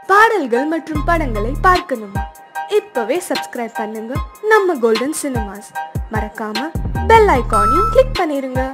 பாடல்கள் மற்றும் படங்களை பார்க்கணுமா இப்பவே சப்ஸ்கிரைப் பண்ணுங்க நம்ம கோல்டன் சினிமாஸ் மறக்காம பெல் ஐகானையும் கிளிக் பண்ணிருங்க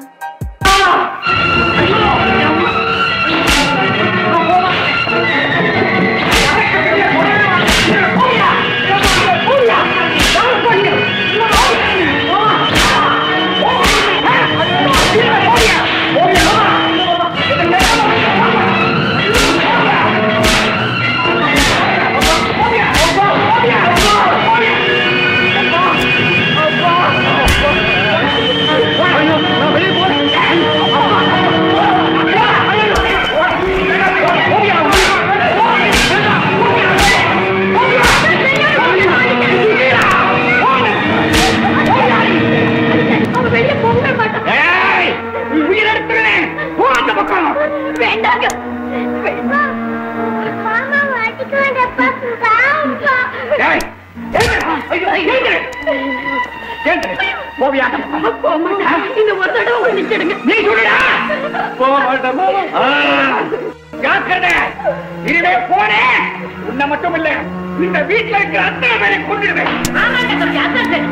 ஏய், நீ உயிர் எடுத்துருவேன். போ அந்த பக்கம். வேண்டாங்க வேண்டாம் மாமா மாட்டிக்க வேண்டாப்பா பாவம்ப்பா ஏய், எழுந்திரு. ஐயோ, எழுந்திரு. எழுந்திரு. போவியா அந்த பக்கம்? போக மாட்டேன் இந்த ஒரு தடவை மன்னிச்சிடுங்க நீ சொல்லுடா. போக மாட்டேன் மாமா ஆ, ஜாக்கிரதை. இனிமே போனேன் உன்னை மட்டும் இல்ல இந்த வீட்டுல இருக்கிற அத்தனை பேரை கொண்டுடுவேன் ஆமாங்க தம்பி அதான் சரி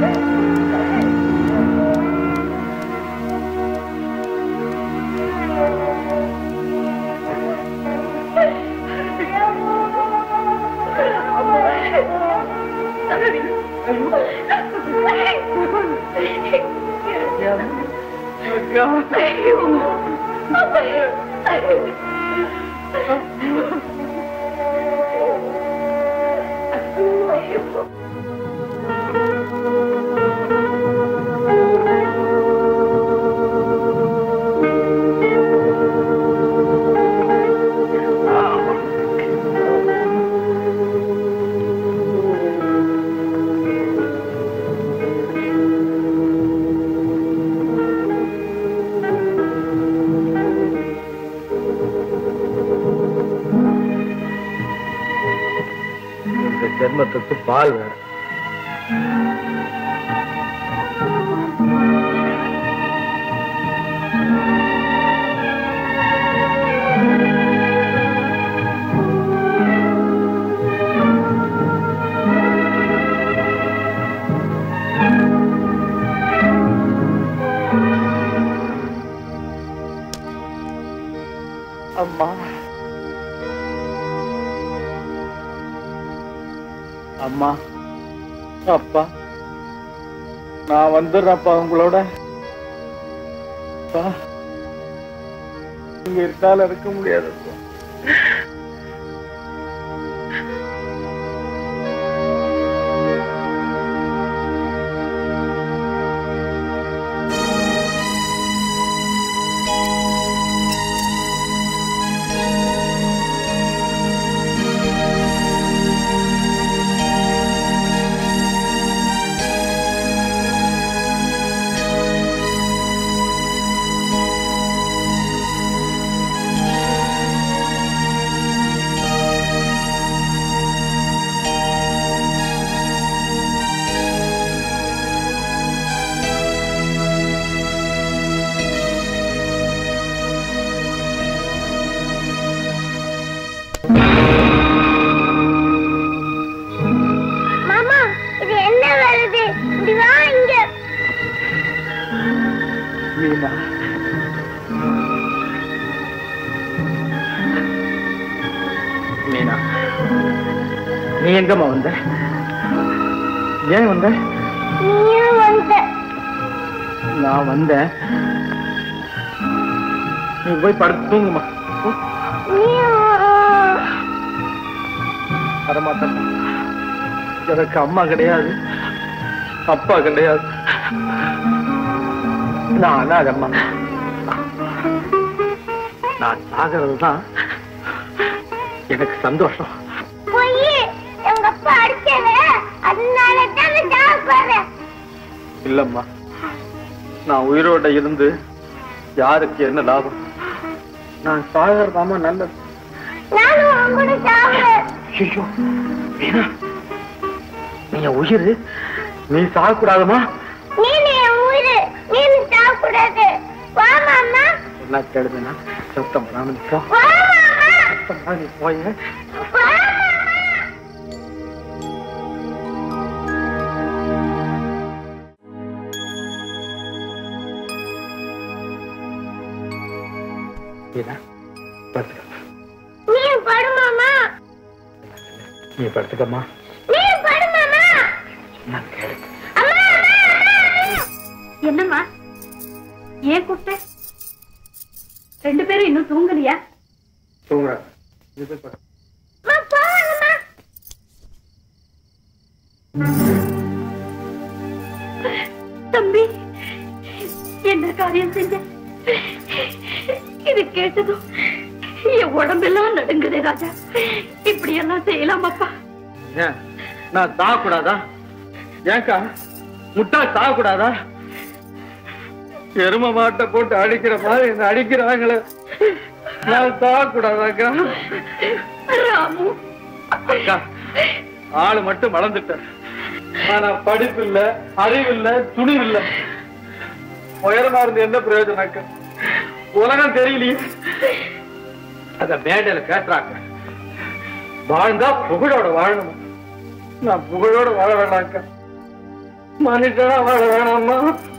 இந்த ஜென்மத்துக்கு பால் வேணும் அம்மா அம்மா அப்பா நான் வந்துடுறேன்ப்பா உங்களோட அப்பா, இங்க இருந்தாலும் இருக்க முடியாது மாமா இது என்ன வருது இப்படி வா இங்க மீனா மீனா நீ எங்கம்மா வந்த ஏன் வந்த நீயும் வந்த நான் வந்தேன் நீ போய் படுத்து தூங்குமா நீயும் வரமாட்டேன் எனக்கு அம்மா கிடையாது அப்பா கிடையாது நான் அனாதம்மா நான் சாகிறது தான் எனக்கு சந்தோஷம் போய் எங்க அப்பா அடிச்சத அதனால தான் நான் போறேன் இல்லம்மா நான் உயிரோட இருந்து யாருக்கு என்ன லாபம் நான் சாகிறதாமா நல்லது நானும் உன் கூட சாப்பிடுறேன் ஐயோ மீனா நீ என் உயிர் நீ சாகக்கூடாதுமா நீ என் உயிர் நீ சாப்பிடாது வா மாமா என்ன கேளுதுன்னா சத்தம் ராமனிக்கா வா மாமா சத்தம் ராமனி போய் வா மீனா படுத்துக்க நீ படு மாமா நீ படுத்துக்கம்மா நீ படு மாமா நான் கேளு அம்மா அம்மா, அம்மா என்னம்மா ஏன் கூப்பிட்ட ரெண்டு பேரும் இன்னும் தூங்கலையா தூங்க நீ போய் படு. அம்மா போவாங்கம்மா தம்பி என்ன காரியம் செஞ்ச இது கேட்டதும் என் உடம்பெல்லாம் நடுங்குதே ராஜா இப்படி எல்லாம் செய்யலாமாப்பா ஏன் நான் சாகக்கூடாதா ஏன்க்கா முட்டா சாகக்கூடாதா எரும மாட்டை போட்டு அடிக்கிற மாதிரி என்ன அடிக்கிறாங்களே நான் சாகக்கூடாதாக்கா ராமு அக்கா ஆளு மட்டும் வளர்ந்துட்டேன் ஆனா படிப்பு இல்ல அறிவு இல்ல துணிவு இல்ல உயரமா இருந்து என்ன பிரயோஜனம் அக்கா உலகம் தெரியலையே அத மேடையில பேசுறாங்க வாழ்ந்தா புகழோட வாழணும் நான் புகழோட வாழ வேணாக்கா மனுஷனா வாழ வேணாமா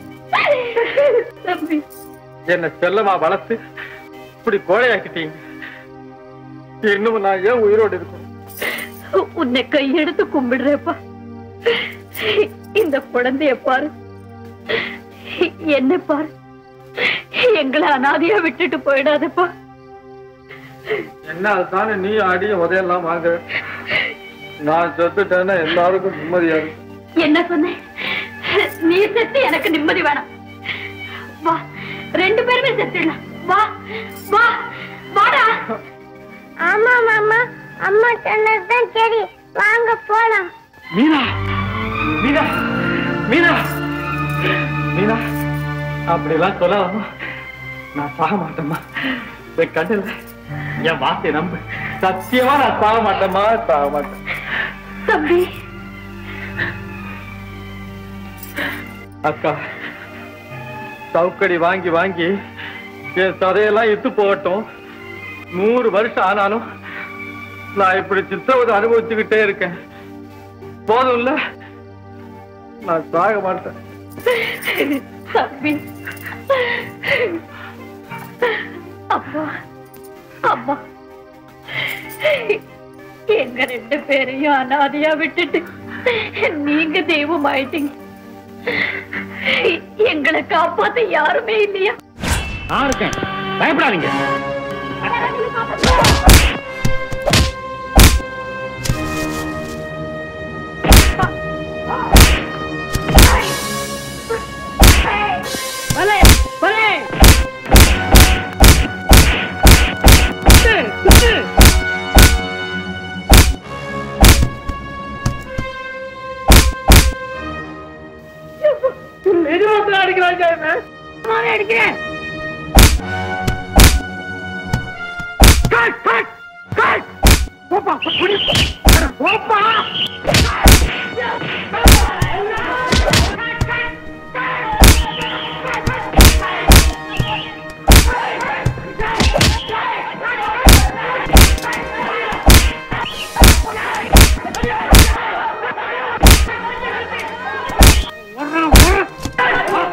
தம்பி என்ன செல்லமா வளர்த்து இப்படி கோழையாக்கிட்டீங்க இன்னும் நான் ஏன் உயிரோடு இருக்கணும் உன்னை கையெடுத்து கும்பிடுறேப்பா இந்த குழந்தைய பாரு என்ன பாரு எங்களை அனாதையா விட்டுட்டு போயிடாதப்பா என்ன அதுதானே நீ அடிய உதையெல்லாம் வாங்குற நான் செத்துட்டேன்னா எல்லாருக்கும் நிம்மதியா இருக்கும் என்ன சொன்னேன் நீ செத்து எனக்கு நிம்மதி வேணாம் வா ரெண்டு பேருமே செத்துடலாம் வா வா வாடா ஆமா மாமா அம்மா சொன்னதுதான் சரி வாங்க போலாம் மீனா மீனா மீனா மீனா அப்படிலாம் சொல்லலாமா நான் சாக மாட்டேம்மா என் கண்ணுல என் வார்த்தையை நம்பு சத்தியமா நான் சாக மாட்டேம்மா சாக மாட்டேன் தம்பி அக்கா சவுக்கடி வாங்கி வாங்கி என் சதையெல்லாம் இத்து போகட்டும் நூறு வருஷம் ஆனாலும் நான் இப்படி சித்திரவதை அனுபவிச்சுக்கிட்டே இருக்கேன் போதும் இல்ல நான் சாக மாட்டேன் தம்பி அப்பா அம்மா எங்க ரெண்டு பேரையும் அனாதையா விட்டுட்டு நீங்க தெய்வம் ஆயிட்டீங்க எங்களை காப்பாத்த யாருமே இல்லையா நான் இருக்கேன் பயப்படாதீங்க பலே, பலே. சுத்து, சுத்து. நிஜமாத்தான் அடிக்கிறாங்க என்ன நானே அடிக்கிறேன் கட், கட், கட். போப்பா, புடி. அட, போப்பா. வர்றான், வர்றான்.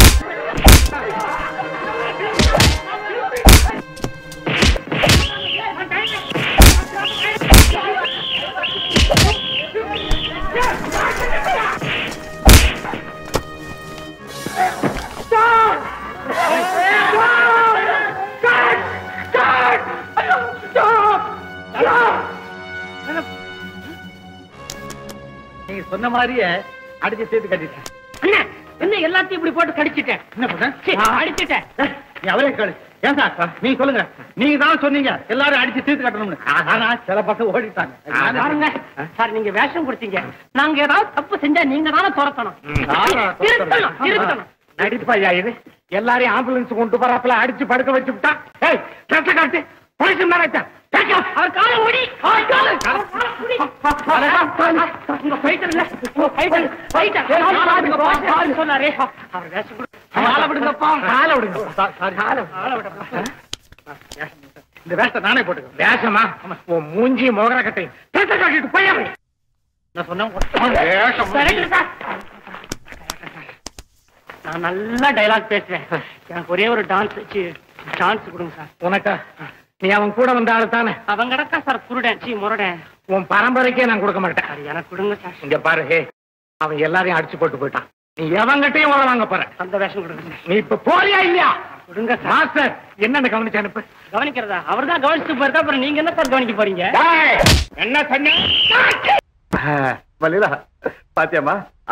நீங்க சொன்ன மாதிரியே அடிச்சு சேர்த்து கட்டிட்டேன் அண்ணா, என்ன எல்லாத்தையும் இப்படி போட்டு கடிச்சிட்டேன் என்ன பண்ண சீ, அடிச்சிட்டேன் நீ அவரே கேளு ஏன் சார் நீங்க சொல்லுங்க நீங்க தான் சொன்னீங்க எல்லாரும் அடிச்சு தீர்த்து கட்டணும்னு ஆனா சில பக்கம் ஓடிட்டாங்க பாருங்க சார் நீங்க வேஷம் கொடுத்தீங்க நாங்க ஏதாவது தப்பு செஞ்சா நீங்க தானே துரத்தணும் நானா திருத்தணும் திருத்தணும் நடிப்பையா இது எல்லாரையும் ஆம்புலன்ஸ் கொண்டு போறாப்புல அடிச்சு படுக்க வச்சு விட்டா ஏய் கட்ட காட்டு போலீஸ் மேலே அவர் காலை ஓடி அவர் காலை அவர் காலை ஓடி. உங்க ஃபைட்டர் இல்ல உங்க ஃபைட்டர் ஃபைட்டர் சொன்னாரே அவர் வேஷம் கொடு காலை விடுங்கப்பா காலை விடுங்க சாரி காலை காலை விடுங்க இந்த வேஷத்தை நானே போட்டுக்கிறேன் வேஷமா உன் மூஞ்சி மோகர கட்டை கட்ட காட்டிட்டு போய் நான் சொன்னேன் வேஷம் கரெக்ட் சார் நான் நல்லா டைலாக் பேசுவேன் எனக்கு ஒரே ஒரு டான்ஸ் சான்ஸ் கொடுங்க சார் உனக்கா நீ அவன் கூட வந்த ஆளு தானே அவன் கிடக்கா சார் குருடன் சீ முரடன் உன் பரம்பரைக்கே நான் கொடுக்க மாட்டேன் அது எனக்கு கொடுங்க சார் இங்க பாரு ஹே அவன் எல்லாரையும் அடிச்சு போட்டு போயிட்டான் நீ எவங்கிட்டையும் உர வாங்க போற அந்த வேஷம் கொடுங்க சார் நீ இப்ப போறியா இல்லையா கொடுங்க சார் மாஸ்டர் என்னன்னு கவனிச்சு அனுப்பு கவனிக்கிறதா அவர் தான் கவனிச்சுட்டு போயிருக்கா அப்புறம் நீங்க என்ன சார் கவனிக்க போறீங்க டேய், என்ன சொன்ன லீலா பாத்தியாமா ஆ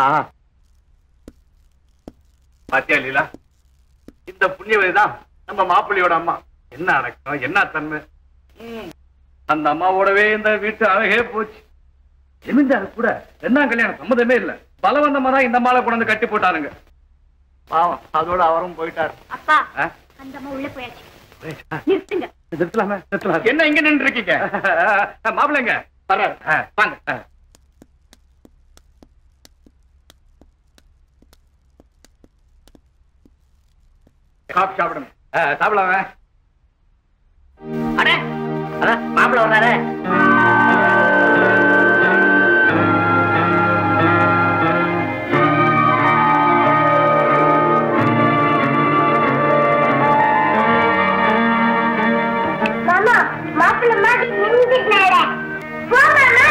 பாத்தியா லீலா இந்த புண்ணியவதி தான் நம்ம மாப்பிள்ளையோட அம்மா என்ன அடக்கம் என்ன தன்மை ம். அந்த அம்மாவோடவே இந்த வீட்டு அழகே போச்சு ஜமீன்தாரு கூட ரெண்டாம் கல்யாணம் சம்மதமே இல்ல பலவந்தமா தான் இந்த மாலை கொண்டு வந்து கட்டி போட்டானுங்க பாவம் அதோட அவரும் போயிட்டாரு அப்பா ஆ? அந்த அம்மா உள்ள போயாச்சு நிறுத்துங்க நிறுத்தலாமே நிறுத்தலாம் என்ன இங்க நின்று இருக்கீங்க மாப்பிள்ளைங்க வர்றாரு ஆ, வாங்க ஆ. காஃபி சாப்பிடுங்க ஆ, சாப்பிடலாமே அட அதான் மாப்பிள்ள வர்றாரு மாமா மாப்பிள்ள மாதிரி நின்றுட்டாரு போ மாமா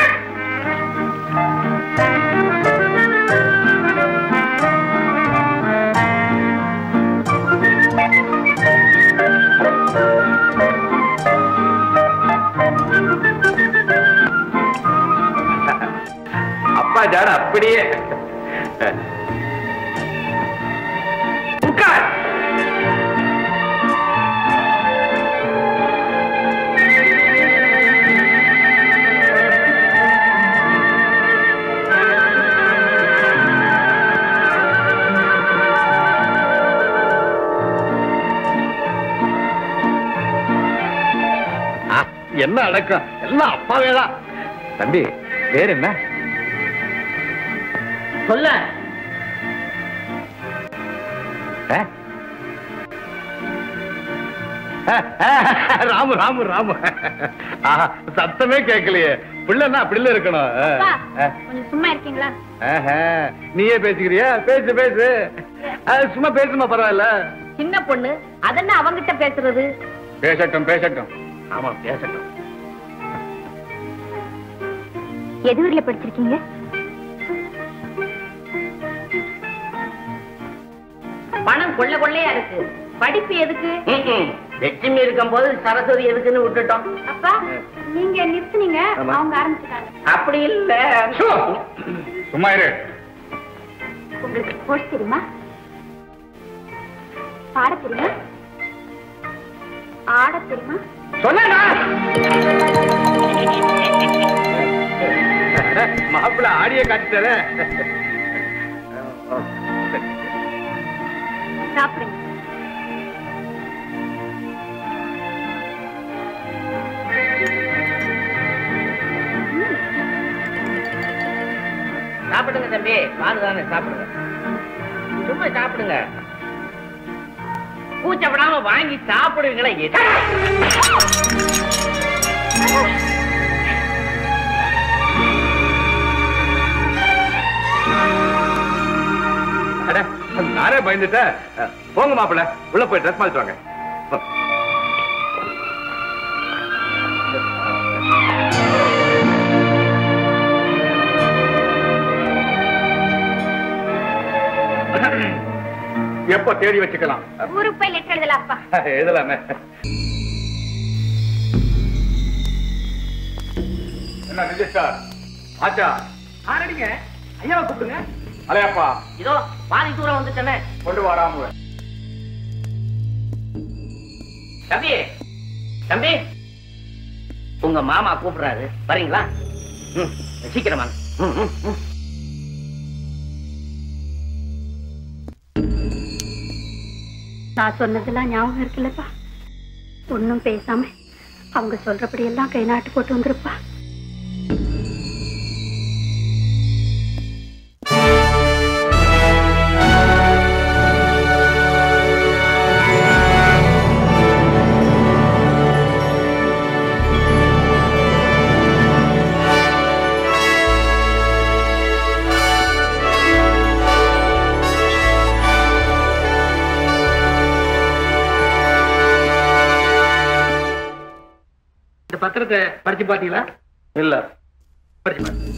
அப்பா ஜாட அப்படியே உட்கார் என்ன அடக்கம் எல்லாம் அப்பாவே தான் தம்பி பேர் என்ன சொல்ல ஆ? ராமு ராமு ராமு ஆஹா, சத்தமே கேட்கலையே பிள்ளைன்னா அப்படில இருக்கணும் ஆ, அப்பா ஆ. கொஞ்சம் சும்மா இருக்கீங்களா ஆஹா, நீயே பேசிக்கிறியா பேசு பேசு அது சும்மா பேசுமா பரவாயில்ல சின்ன பொண்ணு அதென்ன அவங்கிட்ட பேசுறது பேசட்டும் பேசட்டும் ஆமா பேசட்டும் எது ஊர்ல படிச்சிருக்கீங்க பணம் கொள்ள கொள்ளையா இருக்கு படிப்பு எதுக்கு லட்சுமி இருக்கும் போது சரஸ்வதி எதுக்குன்னு விட்டுட்டோம் அப்பா நீங்க நிறுத்துனீங்க ஆமா. அவங்க ஆரம்பிச்சுட்டாங்க அப்படி இல்ல சு! சும்மா இரு உங்களுக்கு ஸ்போர்ட்ஸ் தெரியுமா பாட தெரியுமா ஆட தெரியுமா சொன்னா மாப்பிள்ள ஆடிய காட்டுற சாப்பிடுங்க சாப்பிடுங்க தம்பி பால் தானே சாப்பிடுங்க சும்மா சாப்பிடுங்க கூச்சப்படாம வாங்கி சாப்பிடுவீங்களா அட, நானே பயந்துட்டேன் போங்க மாப்பிள்ள உள்ள போய் ட்ரெஸ் மாத்திட்டு வாங்க எப்போ தேடி வச்சுக்கலாம் ஊருக்கு போய் லெட்டர் எழுதல அப்பா எழுதலாமே என்ன நிஜஸ்டார் ஆச்சா ஆரடிங்க ஐயாவை கூப்பிடுங்க அலையப்பா இதோ பாதி தூரம் வந்துட்டேனே கொண்டு வாராம தம்பி தம்பி உங்க மாமா கூப்பிடுறாரு வரீங்களா ம், சீக்கிரம் வாங்க ம், ம், ம். நான் சொன்னதெல்லாம் ஞாபகம் இருக்குல்லப்பா ஒன்னும் பேசாம அவங்க சொல்றபடி எல்லாம் கை நாட்டு போட்டு வந்திருப்பா ஆ புத்தகத்தை படிச்சு பாத்தீங்களா இல்ல படிச்சு பாருங்க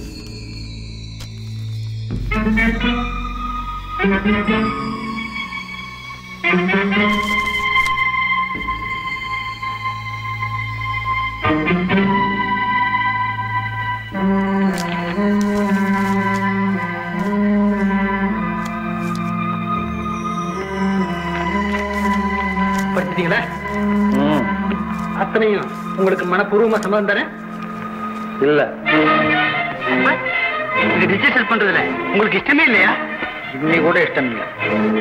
படிச்சிட்டீங்களா அத்தனையும் உங்களுக்கு மனப்பூர்வமா சம்மதம் தானே இல்ல இது ரிஜிஸ்டர் பண்றதுல உங்களுக்கு இஷ்டமே இல்லையா இன்னி கூட இஷ்டம் இல்ல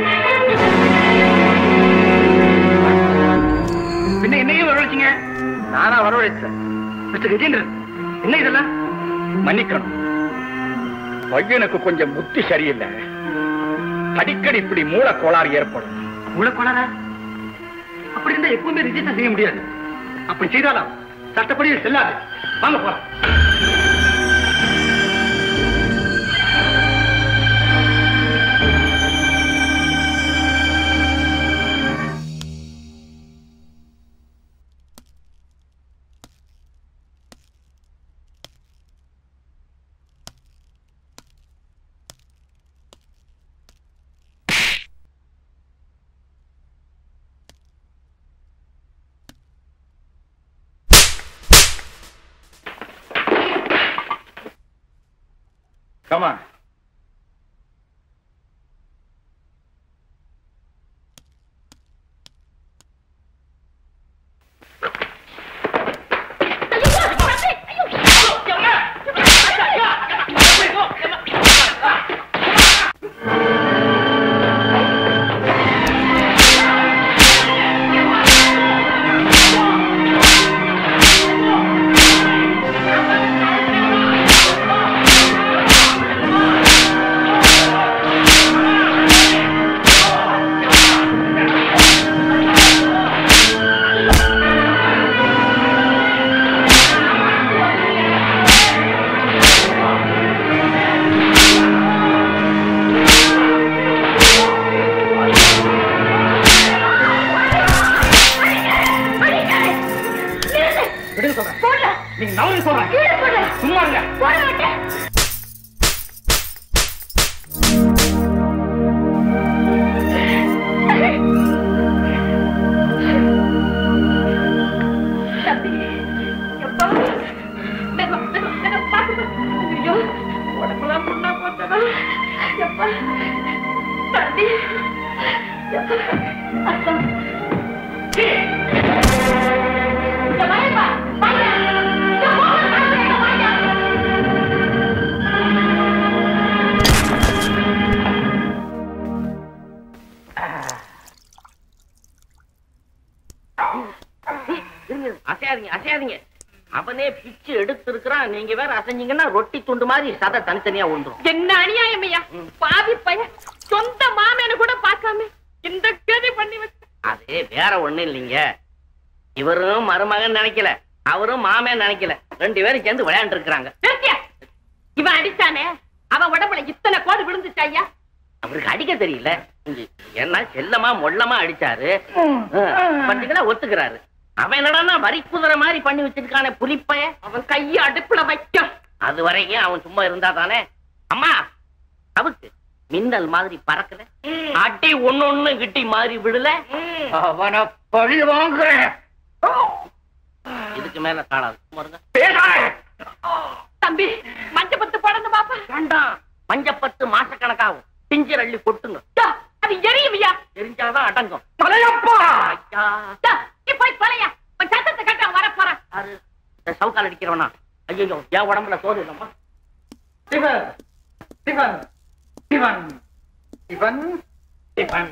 பின்ன என்னையும் வரவழைச்சிங்க நானா வரவழைச்சேன் மிஸ்டர் கஜேந்திரன் என்ன இதெல்லாம் மன்னிக்கணும் பையனுக்கு கொஞ்சம் புத்தி சரியில்லை அடிக்கடி இப்படி மூல கோளாறு ஏற்படும் உள்ள கொண்டாரா அப்படி இருந்தா எப்பவுமே ரிஜிஸ்டர் செய்ய முடியாது அப்படி செய்தாலும் சட்டப்படி இது செல்லாது வாங்க போலாம் கமா விடுங்க சொல்றேன் நீங்க நவரு சொல்றேன் சும்மா இருங்க தம்பி எப்பா மெதுவா, மெதுவா, மெதுவா, பாத்து, பாத்து. ஐயோ, உடம்பெல்லாம் புண்ணா போச்சடா. எப்பா, தம்பி, எப்பா, அப்பா. இங்க வாயேப்பா, வாயா. இங்க போங்க, வாங்க, வாயா. இருங்க, அசையாதீங்க அசையாதீங்க அவனே பிச்சு எடுத்திருக்கிறான் நீங்க வேற அசைஞ்சீங்கன்னா ரொட்டி துண்டு மாதிரி சதை தனித்தனியா உண்டுரும் என்ன அநியாயம் ஐயா பாவி பையன் சொந்த மாமேனு கூட பார்க்காம இந்த கதி பண்ணி வச்சு அது வேற ஒண்ணு இல்லைங்க இவரும் மருமகன் நினைக்கல அவரும் மாமன் நினைக்கல ரெண்டு பேரும் சேர்ந்து விளையாண்டு இருக்கிறாங்க நிறுத்தியா? இவன் அடிச்சானே அவன் உடம்புல இத்தனை கோடு விழுந்துச்சு ஐயா அவருக்கு அடிக்க தெரியல இங்க என்ன செல்லமா மொல்லமா அடிச்சாரு பட்டுங்களா ஒத்துக்கிறாரு அவன் என்னடான்னா வரி குதிரை மாதிரி பண்ணி வச்சிருக்கானே புலிப்பைய அவன் கைய அடுப்புல வைக்கும் அது வரைக்கும் அவன் சும்மா இருந்தா தானே அம்மா அவுத்து மின்னல் மாதிரி பறக்கல அடி ஒண்ணு ஒண்ணு கிட்டி மாதிரி விடல அவனை பழி வாங்குறேன் இதுக்கு மேல காணாது சும்மா இருங்க. தம்பி மஞ்ச பத்து போடணும் பாப்பா வேண்டாம் மஞ்சப்பத்து மாசக்கணக்காகும் பிஞ்சர் அள்ளி கொட்டுங்க டா, அது எரியுவியா தெரிஞ்சாதான் அடங்கும் தலையப்பா ஐயா, டா, நீ போய் தொலையா உன் சத்தத்தை கட்ட வர போறான் யாரு இந்த சவுக்கால் அடிக்கிறவனா ஐயோ என் உடம்புல சோறு இல்லம்மா சிவன் சிவன் சிவன் சிவன் சிவன்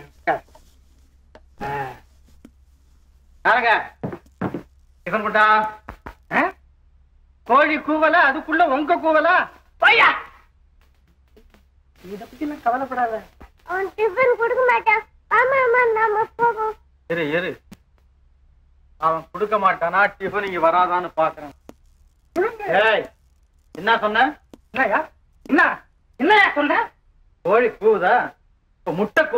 யாருங்க சிவன் குண்டா ஆ? கோழி கூவல அதுக்குள்ள உங்க கூவல போயா இத பத்தி நான் கவலைப்படாத அவன் டிஃபன் கொடுக்க மாட்டான் ஆமா ஆமா நாம போவோம் இரு இரு அவன் கொடுக்க மாட்டானா டிஃபன் இங்க வராதான்னு பாக்குறேன் ஏய் என்ன சொன்ன என்னயா என்ன என்னயா சொன்ன கோழி கூவுதா இப்ப முட்டை கூ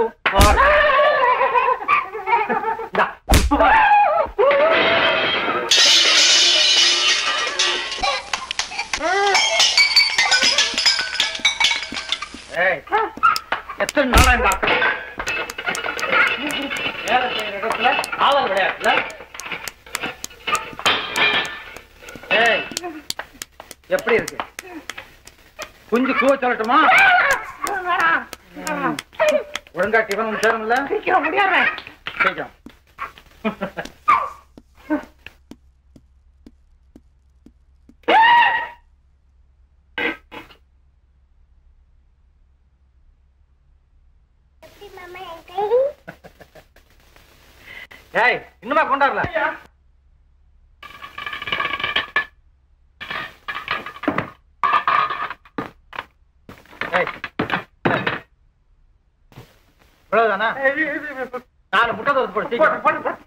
இந்தா, இப்ப வா. ஏய் எத்தனை நாளா இந்த அக்கறை வேலை செய்யற இடத்துல ஆவல் விளையாட்டுல ஏய் எப்படி இருக்கு குஞ்சு கூவ சொல்லட்டுமா ம். ஒழுங்கா டிஃபன் ஒன்று சேரும்ல சீக்கிரம் முடியாத சீக்கிரம் எப்படி மாமா என் கை ஏய் இன்னுமா கொண்டாடல ஏய் இவ்வளவுதானா நாலு முட்டை தோத்து போடு சீக்கிரம்